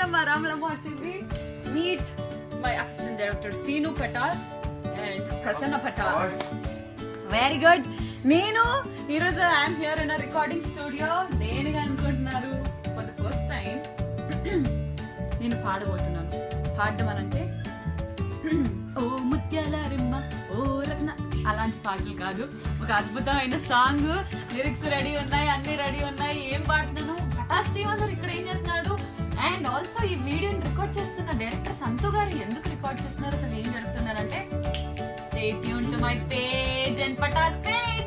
రామలమ్మ రామలమ్మ వచ్చింది meet my assistant director Seenu Patas and Prasanna Patas very good నేను ఈరోజు I'm here in recording studio దేనిగా అనుకుంటున్నారు ఫర్ ద ఫస్ట్ టైం నేను పాడబోతున్నాను పాడడం అనంటే ఓ ముత్యాల రిమ్మ ఓ రత్న అలాంటి పాటలు కాదు ఒక అద్భుతమైన సాంగ్ లిరిక్స్ రెడీ ఉన్నాయి అన్ని రెడీ ఉన్నాయి ఏం పాడుతున్నాను పటాస్ శ్రీవాసర్ ఇక్కడ ఏం చేస్తున్నాడు అండ్ ఆల్సో ఈ వీడియోని రికార్డ్ చేస్తున్న డైరెక్టర్ సంతు గారు ఎందుకు రికార్డ్ చేస్తున్నారు అసలు ఏం జరుగుతున్నారంటే stay tune to my page and Pataas page